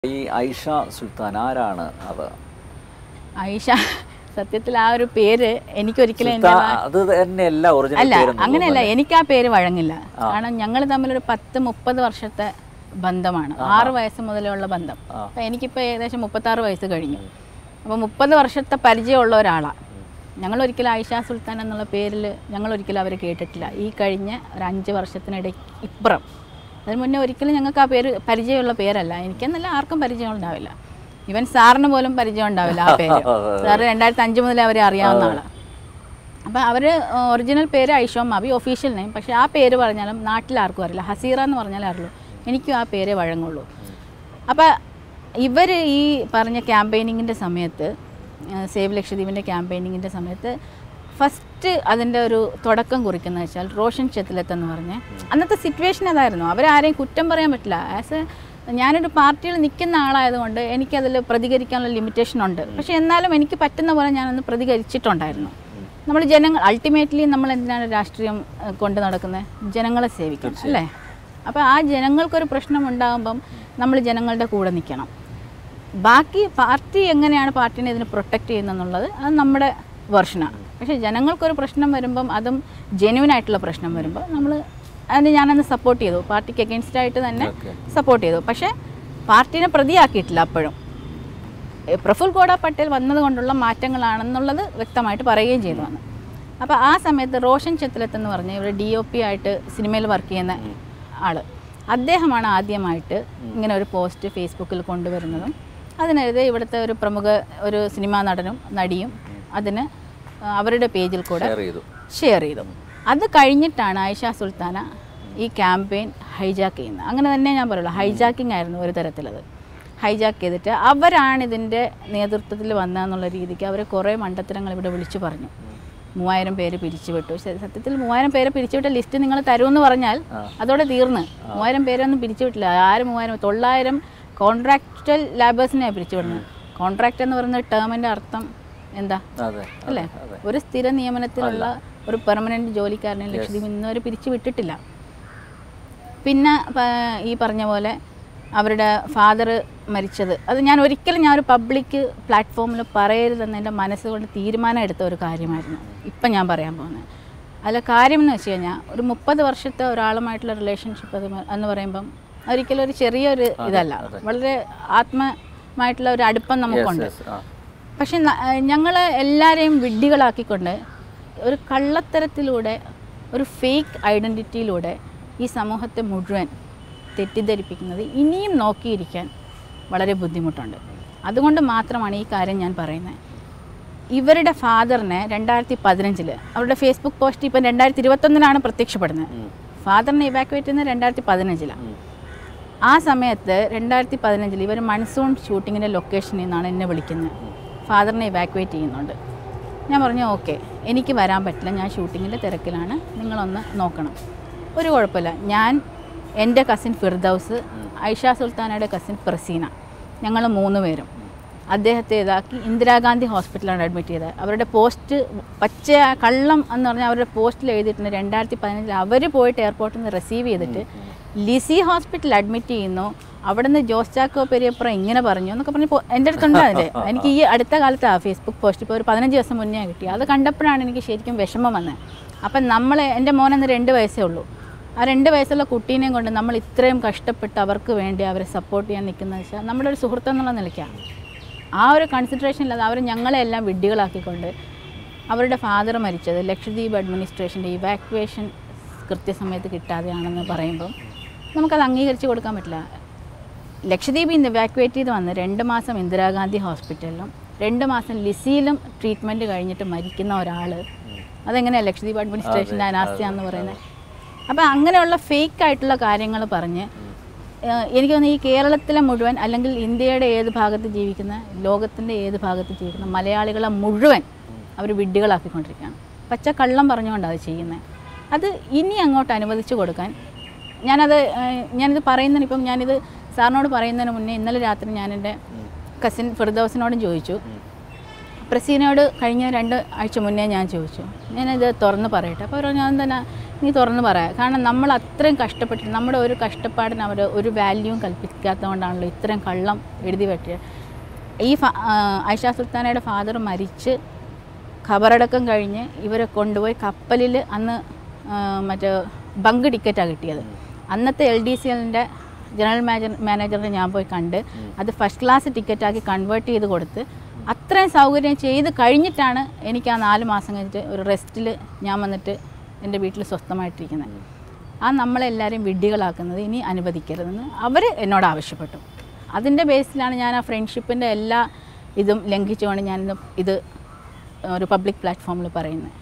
ഈ ഐഷ സുൽത്താൻ ആരാണ് അത് ഐഷ സത്യത്തിൽ ആ ഒരു പേര് എനിക്കൊരിക്കലും എൻ്റെ സുൽത്താൻ അത് തന്നെയല്ല ഒറിജിനൽ അല്ല പേരെന്ന് അങ്ങനെയല്ല എനിക്ക് ആ പേര് വഴങ്ങില്ല കാരണം ഞങ്ങൾ തമ്മിലൊരു പത്ത് മുപ്പത് വർഷത്തെ ബന്ധമാണ് ആറ് വയസ്സ് മുതലുള്ള ബന്ധം അപ്പം എനിക്കിപ്പോൾ ഏകദേശം മുപ്പത്താറ് വയസ്സ് കഴിഞ്ഞു അപ്പോൾ മുപ്പത് വർഷത്തെ പരിചയമുള്ള ഒരാളാണ് ഞങ്ങൾ ഒരിക്കലും ആയിഷ സുൽത്താൻ എന്നുള്ള പേരിൽ ഞങ്ങൾ ഒരിക്കലും അവരെ കേട്ടിട്ടില്ല ഈ കഴിഞ്ഞ ഒരു അഞ്ച് വർഷത്തിനിടയ്ക്ക് ഇപ്പുറം അതിന് മുന്നേ ഒരിക്കലും ഞങ്ങൾക്ക് ആ പേര് പരിചയമുള്ള പേരല്ല എനിക്കെന്നല്ല ആർക്കും പരിചയം ഉണ്ടാവില്ല ഇവൻ സാറിന് പോലും പരിചയം ഉണ്ടാവില്ല ആ പേര് സാറ് രണ്ടായിരത്തി അഞ്ച് മുതലേ അവരെ അറിയാവുന്ന ആളാണ് അപ്പോൾ അവർ ഒറിജിനൽ പേര് ഐഷോ മാബി ഒഫീഷ്യൽ നെയിം പക്ഷേ ആ പേര് പറഞ്ഞാലും നാട്ടിൽ ആർക്കും അറിയില്ല ഹസീറ എന്ന് പറഞ്ഞാലേ അറിയുള്ളൂ എനിക്കും ആ പേരേ വഴങ്ങുള്ളൂ അപ്പോൾ ഇവർ ഈ പറഞ്ഞ ക്യാമ്പയിനിങ്ങിൻ്റെ സമയത്ത് സേവ് ലക്ഷദ്വീപിൻ്റെ ക്യാമ്പയിനിങ്ങിൻ്റെ സമയത്ത് ഫസ്റ്റ് അതിൻ്റെ ഒരു തുടക്കം കുറിക്കുന്നത് വെച്ചാൽ റോഷൻ ചെത്തിലത്ത് എന്ന് പറഞ്ഞ് അന്നത്തെ സിറ്റുവേഷൻ അതായിരുന്നു അവരാരെയും കുറ്റം പറയാൻ പറ്റില്ല ആസ് എ ഞാനൊരു പാർട്ടിയിൽ നിൽക്കുന്ന ആളായതുകൊണ്ട് എനിക്കതിൽ പ്രതികരിക്കാനുള്ള ലിമിറ്റേഷൻ ഉണ്ട് പക്ഷേ എന്നാലും എനിക്ക് പറ്റുന്ന പോലെ ഞാനൊന്ന് പ്രതികരിച്ചിട്ടുണ്ടായിരുന്നു നമ്മൾ ജനങ്ങൾ അൾട്ടിമേറ്റ്ലി നമ്മൾ എന്തിനാണ് രാഷ്ട്രീയം ഏഹ്, കൊണ്ട് നടക്കുന്നത് ജനങ്ങളെ സേവിക്കണം അല്ലേ അപ്പോൾ ആ ജനങ്ങൾക്കൊരു പ്രശ്നം ഉണ്ടാകുമ്പം നമ്മൾ ജനങ്ങളുടെ കൂടെ നിൽക്കണം ബാക്കി പാർട്ടി എങ്ങനെയാണ് പാർട്ടിനെ ഇതിന് പ്രൊട്ടക്റ്റ് ചെയ്യുന്നതെന്നുള്ളത് അത് നമ്മുടെ വെർഷനാണ് പക്ഷേ ജനങ്ങൾക്കൊരു പ്രശ്നം വരുമ്പം അതും ജെന്യൂൻ ആയിട്ടുള്ള പ്രശ്നം വരുമ്പോൾ നമ്മൾ അതിന് ഞാനന്ന് സപ്പോർട്ട് ചെയ്തു പാർട്ടിക്ക് അഗേൻസ്റ്റ് ആയിട്ട് തന്നെ സപ്പോർട്ട് ചെയ്തു പക്ഷേ പാർട്ടീനെ പ്രതിയാക്കിയിട്ടില്ല അപ്പോഴും ഏ, പ്രഫുൽ ഗോഡ പട്ടേൽ വന്നതുകൊണ്ടുള്ള മാറ്റങ്ങളാണെന്നുള്ളത് വ്യക്തമായിട്ട് പറയുകയും ചെയ്തു വന്നു അപ്പോൾ ആ സമയത്ത് റോഷൻ ചെത്തിലത്ത് എന്ന് പറഞ്ഞ ഇവിടെ ഡി ഒ പി ആയിട്ട് സിനിമയിൽ വർക്ക് ചെയ്യുന്ന ആള് അദ്ദേഹമാണ് ആദ്യമായിട്ട് ഇങ്ങനെ ഒരു പോസ്റ്റ് ഫേസ്ബുക്കിൽ കൊണ്ടുവരുന്നതും അതിനെതിരെ ഇവിടുത്തെ ഒരു പ്രമുഖ ഒരു സിനിമാ നടനും നടിയും അതിന് ആ, അവരുടെ പേജിൽ കൂടെ ഷെയർ ചെയ്തു ഷെയർ ചെയ്തു അത് കഴിഞ്ഞിട്ടാണ് ആയിഷ സുൽത്താന ഈ ക്യാമ്പയിൻ ഹൈജാക്ക് ചെയ്യുന്നത് അങ്ങനെ തന്നെ ഞാൻ പറയുള്ളൂ ഹൈജാക്കിംഗ് ആയിരുന്നു ഒരു തരത്തിലത് ഹൈജാക്ക് ചെയ്തിട്ട് അവരാണ് ഇതിൻ്റെ നേതൃത്വത്തിൽ വന്നതെന്നുള്ള രീതിക്ക് അവർ കുറേ മണ്ടത്തരങ്ങൾ ഇവിടെ വിളിച്ചു പറഞ്ഞു മൂവായിരം പേര് പിരിച്ചുവിട്ടു ശ- സത്യത്തിൽ മൂവായിരം പേരെ പിരിച്ചുവിട്ട ലിസ്റ്റ് നിങ്ങൾ തരുമെന്ന് പറഞ്ഞാൽ അതോടെ തീർന്ന് മൂവായിരം പേരൊന്നും പിരിച്ചുവിട്ടില്ല ആര് മൂവായിരം തൊള്ളായിരം കോൺട്രാക്ച്വൽ ലാബേഴ്സിനെയാണ് പിരിച്ചുവിടുന്നത് കോൺട്രാക്റ്റ് എന്ന് പറയുന്ന ടേമിൻ്റെ അർത്ഥം എന്താ അതെ അല്ലേ ഒരു സ്ഥിര നിയമനത്തിലുള്ള ഒരു പെർമനന്റ് ജോലിക്കാരനെ ലക്ഷദ്വീപ് ഇന്നുവരെ പിരിച്ചു വിട്ടിട്ടില്ല പിന്നെ പ- ഈ പറഞ്ഞ പോലെ അവരുടെ ഫാദർ മരിച്ചത് അത് ഞാൻ ഒരിക്കലും ഞാൻ ഒരു പബ്ലിക് പ്ലാറ്റ്ഫോമിൽ പറയരുതെന്ന് എൻ്റെ മനസ്സുകൊണ്ട് തീരുമാനം എടുത്ത ഒരു കാര്യമായിരുന്നു ഇപ്പം ഞാൻ പറയാൻ പോകുന്നത് അതിൽ കാര്യം എന്ന് വെച്ച് കഴിഞ്ഞാൽ ഒരു മുപ്പത് വർഷത്തെ ഒരാളുമായിട്ടുള്ള റിലേഷൻഷിപ്പ് അത് എന്ന് പറയുമ്പം ഒരിക്കലും ഒരു ചെറിയൊരു ഇതല്ല വളരെ ആത്മമായിട്ടുള്ള ഒരു അടുപ്പം നമുക്കുണ്ട് Yes, ആ. പക്ഷെ ഞങ്ങൾ എല്ലാവരെയും വിഡ്ഢികളാക്കിക്കൊണ്ട് ഒരു കള്ളത്തരത്തിലൂടെ ഒരു ഫേക്ക് ഐഡൻറ്റിറ്റിയിലൂടെ ഈ സമൂഹത്തെ മുഴുവൻ തെറ്റിദ്ധരിപ്പിക്കുന്നത് ഇനിയും നോക്കിയിരിക്കാൻ വളരെ ബുദ്ധിമുട്ടുണ്ട് അതുകൊണ്ട് മാത്രമാണ് ഈ കാര്യം ഞാൻ പറയുന്നത് ഇവരുടെ ഫാദറിനെ രണ്ടായിരത്തി പതിനഞ്ചിൽ അവരുടെ ഫേസ്ബുക്ക് പോസ്റ്റ് ഇപ്പം രണ്ടായിരത്തി ഇരുപത്തൊന്നിലാണ് പ്രത്യക്ഷപ്പെടുന്നത് ഫാദറിനെ ഇവാക്യുവേറ്റ് ചെയ്യുന്നത് രണ്ടായിരത്തി പതിനഞ്ചിലാണ് ആ സമയത്ത് രണ്ടായിരത്തി പതിനഞ്ചിൽ ഇവർ മൺസൂൺ ഷൂട്ടിങ്ങിൻ്റെ ലൊക്കേഷനിൽ നിന്നാണ് എന്നെ വിളിക്കുന്നത് ഫാദറിനെ ഇവാക്യുവേറ്റ് ചെയ്യുന്നുണ്ട് ഞാൻ പറഞ്ഞു ഓക്കെ എനിക്ക് വരാൻ പറ്റില്ല ഞാൻ ഷൂട്ടിങ്ങിൻ്റെ തിരക്കിലാണ് നിങ്ങളൊന്ന് നോക്കണം ഒരു കുഴപ്പമില്ല ഞാൻ എൻ്റെ കസിൻ ഫിർദൌസ് ഐഷ സുൽത്താനയുടെ കസിൻ പ്രസീന ഞങ്ങൾ മൂന്ന് പേരും അദ്ദേഹത്തെ ഇതാക്കി ഇന്ദിരാഗാന്ധി ഹോസ്പിറ്റലാണ് അഡ്മിറ്റ് ചെയ്തത് അവരുടെ പോസ്റ്റ് പച്ച കള്ളം എന്ന് പറഞ്ഞാൽ അവരുടെ പോസ്റ്റിൽ എഴുതിയിട്ടുണ്ട് രണ്ടായിരത്തി പതിനഞ്ചിൽ അവർ പോയിട്ട് എയർപോർട്ടിൽ നിന്ന് റിസീവ് ചെയ്തിട്ട് ലിസി ഹോസ്പിറ്റലിൽ അഡ്മിറ്റ് ചെയ്യുന്നു അവിടുന്ന് ജോസ് ചാക്കോ പെരിയപ്പുറം ഇങ്ങനെ പറഞ്ഞു എന്നൊക്കെ പറഞ്ഞ് പോ- എൻ്റെ അടുത്തുണ്ട് അതിൻ്റെ എനിക്ക് ഈ അടുത്ത കാലത്ത് ആ ഫേസ്ബുക്ക് പോസ്റ്റ് ഇപ്പോൾ ഒരു പതിനഞ്ച് ദിവസം മുന്നേ കിട്ടി അത് കണ്ടപ്പോഴാണ് എനിക്ക് ശരിക്കും വിഷമം വന്നത് അപ്പം നമ്മൾ എൻ്റെ മോനെന്ന് രണ്ട് വയസ്സേ ഉള്ളൂ ആ രണ്ട് വയസ്സുള്ള കുട്ടീനെയും കൊണ്ട് നമ്മൾ ഇത്രയും കഷ്ടപ്പെട്ട് അവർക്ക് വേണ്ടി അവരെ സപ്പോർട്ട് ചെയ്യാൻ നിൽക്കുന്നത് വെച്ചാൽ നമ്മുടെ ഒരു സുഹൃത്തെന്നുള്ള നിലയ്ക്കാണ് ആ ഒരു കൺസിഡറേഷൻ ഇല്ലാതെ അവർ ഞങ്ങളെല്ലാം വിഡ്ഢികളാക്കിക്കൊണ്ട് അവരുടെ ഫാദർ മരിച്ചത് ലക്ഷദ്വീപ് അഡ്മിനിസ്ട്രേഷൻ്റെ ഇവാക്യുവേഷൻ കൃത്യസമയത്ത് കിട്ടാതെയാണെന്ന് പറയുമ്പം നമുക്കത് അംഗീകരിച്ച് കൊടുക്കാൻ പറ്റില്ല ലക്ഷദ്വീപിൽ നിന്ന് ഇവാക്യുവേറ്റ് ചെയ്ത് വന്ന് രണ്ട് മാസം ഇന്ദിരാഗാന്ധി ഹോസ്പിറ്റലിലും രണ്ട് മാസം ലിസിയിലും ട്രീറ്റ്മെൻറ്റ് കഴിഞ്ഞിട്ട് മരിക്കുന്ന ഒരാൾ അതെങ്ങനെയാണ് ലക്ഷദ്വീപ് അഡ്മിനിസ്ട്രേഷൻ്റെ അനാസ്ഥയാന്ന് പറയുന്നത് അപ്പോൾ അങ്ങനെയുള്ള ഫേക്ക് ആയിട്ടുള്ള കാര്യങ്ങൾ പറഞ്ഞ് ഏഹ് എനിക്ക് തോന്നുന്നു ഈ കേരളത്തിലെ മുഴുവൻ അല്ലെങ്കിൽ ഇന്ത്യയുടെ ഏത് ഭാഗത്ത് ജീവിക്കുന്ന ലോകത്തിൻ്റെ ഏത് ഭാഗത്ത് ജീവിക്കുന്ന മലയാളികളെ മുഴുവൻ അവർ വിഡ്ഢികളാക്കിക്കൊണ്ടിരിക്കുകയാണ് പച്ച കള്ളം പറഞ്ഞുകൊണ്ടാണ് അത് ചെയ്യുന്നത് അത് ഇനി അങ്ങോട്ട് അനുവദിച്ചു കൊടുക്കാൻ ഞാനത് ഏഹ് ഞാനിത് പറയുന്നതിന് ഇപ്പം ഞാനിത് സാറിനോട് പറയുന്നതിന് മുന്നേ ഇന്നലെ രാത്രി ഞാൻ എൻ്റെ കസിൻ ഫിർദൌസിനോടും ചോദിച്ചു പ്രസീനയോട് കഴിഞ്ഞ രണ്ട് ആഴ്ച മുന്നേ ഞാൻ ചോദിച്ചു ഞാനിത് തുറന്ന് പറയട്ടെ അപ്പോൾ അവർ ഞാൻ തന്നെ നീ തുറന്ന് പറയാം കാരണം നമ്മൾ അത്രയും കഷ്ടപ്പെട്ട് നമ്മുടെ ഒരു കഷ്ടപ്പാടിന് അവർ ഒരു വാല്യൂവും കൽപ്പിക്കാത്തതുകൊണ്ടാണല്ലോ ഇത്രയും കള്ളം എഴുതി വെട്ടിയത് ഈ ഫ ആ, ഐഷ സുൽത്താനയുടെ ഫാദർ മരിച്ച് ഖബറടക്കം കഴിഞ്ഞ് ഇവരെ കൊണ്ടുപോയി കപ്പലിൽ അന്ന് ആ, മറ്റേ ബങ്ക് ടിക്കറ്റാണ് കിട്ടിയത് അന്നത്തെ എൽ ഡി സി എല്ലിൻ്റെ ജനറൽ മാനേജർ മാനേജറിനെ ഞാൻ പോയി കണ്ട് അത് ഫസ്റ്റ് ക്ലാസ് ടിക്കറ്റാക്കി കൺവേർട്ട് ചെയ്ത് കൊടുത്ത് അത്രയും സൗകര്യം ചെയ്ത് കഴിഞ്ഞിട്ടാണ് എനിക്ക് ആ നാല് മാസം കഴിഞ്ഞിട്ട് ഒരു റെസ്റ്റിൽ ഞാൻ വന്നിട്ട് എൻ്റെ വീട്ടിൽ സ്വസ്ഥമായിട്ടിരിക്കുന്നത് ആ നമ്മളെല്ലാവരെയും വിഡ്ഢികളാക്കുന്നത് ഇനി അനുവദിക്കരുതെന്ന് അവർ എന്നോട് ആവശ്യപ്പെട്ടു അതിൻ്റെ ബേസിലാണ് ഞാൻ ആ ഫ്രണ്ട്ഷിപ്പിൻ്റെ എല്ലാ ഇതും ലംഘിച്ചുകൊണ്ട് ഞാൻ ഇത് ഒരു പബ്ലിക് പ്ലാറ്റ്ഫോമിൽ പറയുന്നത്